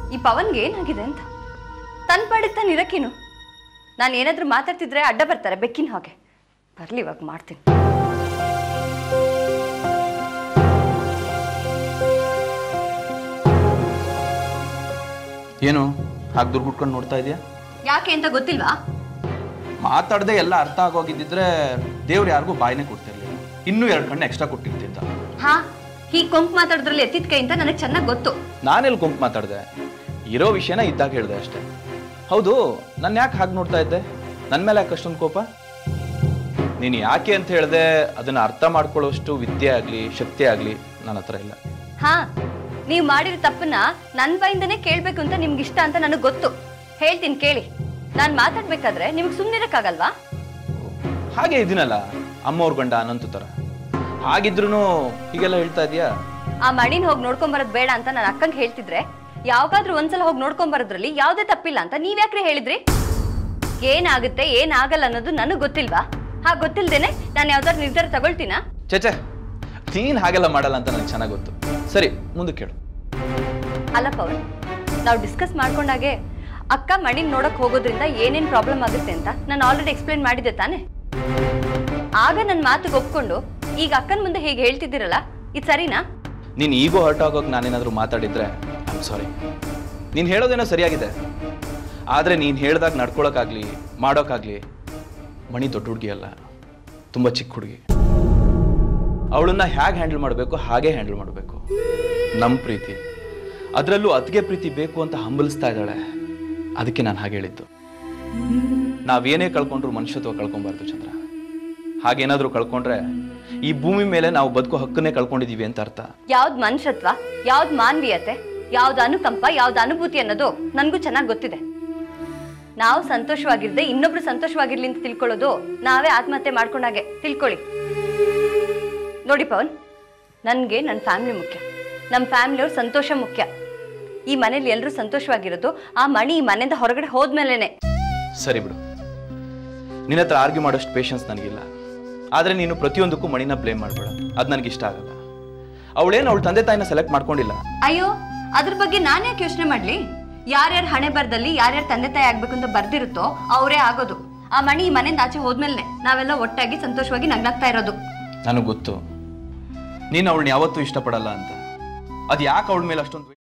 ಈ ಪವನ್ಗೆ ಏನಾಗಿದೆ ಅಂತ ತನ್ನ ಪಾಡಿಗೆ ತಾನು ಇರಕ್ಕೇನು ನಾನು ಏನಾದರೂ ಮಾತಾಡ್ತಿದ್ರೆ ಅಡ್ಡ ಬರ್ತಾರೆ ಬೆಕ್ಕಿನ ಹಾಗೆ ಬರಲಿ ಇವಾಗ ಮಾಡ್ತೀನಿ ಏನು ಹಾಗೆ ದುರ್ಗುಟ್ಕೊಂಡು ನೋಡ್ತಾ ಇದೆಯಾ ಯಾಕೆ ಅಂತ ಗೊತ್ತಿಲ್ವಾ ಮಾತಾಡದೆ ಎಲ್ಲ ಅರ್ಥ ಆಗೋಗಿದ್ದಿದ್ರೆ ದೇವ್ರು ಯಾರಿಗೂ ಬಾಯಿನೇ ಕೊಡ್ತಿರ್ಲಿಲ್ಲ ಇನ್ನೂ ಎರಡು ಕಣ್ಣು ಎಕ್ಸ್ಟ್ರಾ ಕೊಟ್ಟಿರ್ತಿದ್ದ ಹಾ ಹೀಗೆ ಕೊಂಕ್ ಮಾತಾಡಿದ್ರಲ್ಲಿ ಎತ್ತಿದ ಕೈ ಅಂತ ನನಗೆ ಚೆನ್ನಾಗಿ ಗೊತ್ತು ನಾನೆಲ್ಲಿ ಕೊಂಕ್ ಮಾತಾಡಿದೆ ಇರೋ ವಿಷಯನ ಇದ್ದಾಗ ಹೇಳಿದೆ ಅಷ್ಟೇ ಹೌದು ನಾನು ಯಾಕೆ ಹಾಗೆ ನೋಡ್ತಾ ಇದ್ದೆ ನನ್ನ ಮೇಲೆ ಯಾಕೆ ಅಷ್ಟೊಂದು ಕೋಪ ನೀನು ಯಾಕೆ ಅಂತ ಹೇಳಿದೆ ಅದನ್ನ ಅರ್ಥ ಮಾಡ್ಕೊಳ್ಳೋಷ್ಟು ವಿದ್ಯೆ ಆಗಲಿ ಶಕ್ತಿ ಆಗಲಿ ನನ್ನ ಹತ್ರ ಇಲ್ಲ ಹಾ ನೀವು ಮಾಡಿರೋ ತಪ್ಪನ್ನ ನನ್ನ ಬಾಯಿಂದನೇ ಕೇಳಬೇಕು ಅಂತ ನಿಮ್ಗೆ ಇಷ್ಟ ಅಂತ ನನಗೆ ಗೊತ್ತು ಹೇಳ್ತೀನಿ ಕೇಳಿ ನಾನು ಮಾತಾಡ್ಬೇಕಾದ್ರೆ ನಿಮ್ಗೆ ಸುಮ್ಮನಿರಕ್ಕಾಗಲ್ವಾ ಹಾಗೆ ಇದೀನಲ್ಲ ಅಮ್ಮವ್ರ ಗಂಡ ಅನಂತು ಥರ ಹಾಗಿದ್ರೂ ಹೀಗೆಲ್ಲ ಹೇಳ್ತಾ ಇದೀಯಾ ಆ ಮಣಿನ ಹೋಗಿ ನೋಡ್ಕೊಂಬರೋದು ಬೇಡ ಅಂತ ನಾನು ಅಕ್ಕಂಗೆ ಹೇಳ್ತಿದ್ರೆ ಯಾವಾಗಾದ್ರೂ ಒಂದ್ಸಲ ಹೋಗಿ ನೋಡ್ಕೊಂಬರೋದ್ರಲ್ಲಿ ಯಾವುದೇ ತಪ್ಪಿಲ್ಲ ಅಂತ ನೀವ್ಯಾಕ್ರಿ ಹೇಳಿದ್ರಿ ಏನಾಗುತ್ತೆ ಏನಾಗಲ್ಲ ಅನ್ನೋದು ನನಗೆ ಗೊತ್ತಿಲ್ವಾ ಹಾಗೆ ಗೊತ್ತಿಲ್ದೇನೆ ನಾನು ಯಾವ್ದಾದ್ರು ನಿರ್ಧಾರ ತಗೊಳ್ತೀನಾ ಚೇಚೆ ನೀನ್ ಹಾಗೆಲ್ಲ ಮಾಡಲ್ಲ ಅಂತ ನನಗೆ ಚೆನ್ನಾಗಿ ಗೊತ್ತು ಸರಿ ಮುಂದಕ್ಕೆ ಕೇಳು ಅಲ್ಲ ಪವನ್ ನಾವು ಡಿಸ್ಕಸ್ ಮಾಡ್ಕೊಂಡಾಗೆ ಅಕ್ಕ ಮಣಿನ್ ನೋಡಕ್ ಹೋಗೋದ್ರಿಂದ ಏನೇನ್ ಪ್ರಾಬ್ಲಮ್ ಆಗುತ್ತೆ ಅಂತ ನಾನು ಆಲ್ರೆಡಿ ಎಕ್ಸ್ಪ್ಲೇನ್ ಮಾಡಿದ್ದೆ ತಾನೆ ಆಗ ನನ್ನ ಮಾತಿಗೆ ಒಪ್ಕೊಂಡು ಈಗ ಅಕ್ಕನ ಮುಂದೆ ಹೀಗೆ ಹೇಳ್ತಿದ್ದೀರಲ್ಲ ಇದು ಸರಿನಾ ನೀನು ಈಗೋ ಹರ್ಟ್ ಆಗೋಕೆ ನಾನೇನಾದರೂ ಮಾತಾಡಿದ್ರೆ ಐಮ್ ಸಾರಿ ನೀನು ಹೇಳೋದೇನೋ ಸರಿಯಾಗಿದೆ ಆದರೆ ನೀನು ಹೇಳ್ದಾಗ ನಡ್ಕೊಳಕ್ಕಾಗ್ಲಿ ಮಾಡೋಕ್ಕಾಗ್ಲಿ ಮಣಿ ದೊಡ್ಡ ಹುಡುಗಿ ಅಲ್ಲ ತುಂಬ ಚಿಕ್ಕ ಹುಡುಗಿ ಅವಳನ್ನ ಹೇಗೆ ಹ್ಯಾಂಡಲ್ ಮಾಡಬೇಕು ಹಾಗೆ ಹ್ಯಾಂಡಲ್ ಮಾಡಬೇಕು ನಮ್ಮ ಪ್ರೀತಿ ಅದರಲ್ಲೂ ಅತಿಗೆ ಪ್ರೀತಿ ಬೇಕು ಅಂತ ಹಂಬಲಿಸ್ತಾ ಇದ್ದಾಳೆ ಅದಕ್ಕೆ ನಾನು ಹಾಗೆ ಹೇಳಿದ್ದು ನಾವೇನೇ ಕಳ್ಕೊಂಡ್ರು ಮನುಷ್ಯತ್ವ ಕಳ್ಕೊಬಾರ್ದು ಚಂದ್ರ ಹಾಗೇನಾದರೂ ಕಳ್ಕೊಂಡ್ರೆ ಈ ಭೂಮಿ ಮೇಲೆ ನಾವು ಬದುಕೋ ಹಕ್ಕನ್ನೇ ಕಳ್ಕೊಂಡಿದೀವಿ ಅಂತ ಅರ್ಥ ಯಾವ್ದ್ ಮನುಷ್ಯತ್ವ ಯಾವ್ದ್ ಮಾನವೀಯತೆ ಯಾವ್ದು ಅನುಕಂಪ ಯಾವ್ದು ಅನುಭೂತಿ ಅನ್ನೋದು ನನಗೂ ಚೆನ್ನಾಗಿ ಗೊತ್ತಿದೆ ನಾವು ಸಂತೋಷವಾಗಿರ್ದೆ ಇನ್ನೊಬ್ರು ಸಂತೋಷವಾಗಿರ್ಲಿ ಅಂತ ತಿಳ್ಕೊಳ್ಳೋದು ನಾವೇ ಆತ್ಮಹತ್ಯೆ ಮಾಡ್ಕೊಂಡಾಗೆ ತಿಳ್ಕೊಳ್ಳಿ ನೋಡಿ ಪವನ್ ನನಗೆ ನನ್ನ ಫ್ಯಾಮಿಲಿ ಮುಖ್ಯ ನಮ್ಮ ಫ್ಯಾಮಿಲಿಯವ್ರ ಸಂತೋಷ ಮುಖ್ಯ ಈ ಮನೇಲಿ ಎಲ್ಲರೂ ಸಂತೋಷವಾಗಿರೋದು ಆ ಮಣಿ ಈ ಮನೆಯಿಂದ ಹೊರಗಡೆ ಹೋದ್ಮೇಲೆನೆ ಸರಿ ಬಿಡು ನಿನ್ನ ಹತ್ರ ಆರ್ಗ್ಯೂ ಮಾಡೋಷ್ಟು ಪೇಷನ್ಸ್ ನನಗಿಲ್ಲ ಆದರೆ ನೀನು ಪ್ರತಿಯೊಂದಕ್ಕೂ ಮಣಿನ ಬ್ಲೇಮ್ ಮಾಡಬೇಡ ಅದು ನನಗೆ ಇಷ್ಟ ಆಗಲ್ಲ ಅವಳೇನು ಅವಳ ತಂದೆ ತಾಯಿನ ಸೆಲೆಕ್ಟ್ ಮಾಡ್ಕೊಂಡಿಲ್ಲ ಅಯ್ಯೋ ಅದ್ರ ಬಗ್ಗೆ ನಾನು ಯಾಕೆ ಯೋಚನೆ ಮಾಡ್ಲಿ ಯಾರ್ಯಾರ ಹಣೆ ಬರ್ದಲ್ಲಿ ಯಾರ್ಯಾರ ತಂದೆ ತಾಯಿ ಆಗ್ಬೇಕು ಅಂತ ಬರ್ದಿರುತ್ತೋ ಅವರೇ ಆಗೋದು ಆ ಮಣಿ ಈ ಮನೆಯಿಂದ ಆಚೆ ಹೋದ್ಮೇಲೆ ನಾವೆಲ್ಲ ಒಟ್ಟಾಗಿ ಸಂತೋಷವಾಗಿ ನಗ್ನಾಗ್ತಾ ಇರೋದು ನನಗೆ ಗೊತ್ತು ನೀನು ಅವಳನ್ನ ಯಾವತ್ತೂ ಇಷ್ಟಪಡಲ್ಲ ಅಂತ ಅದು ಯಾಕೆ ಅವಳ ಮೇಲೆ ಅಷ್ಟೊಂದು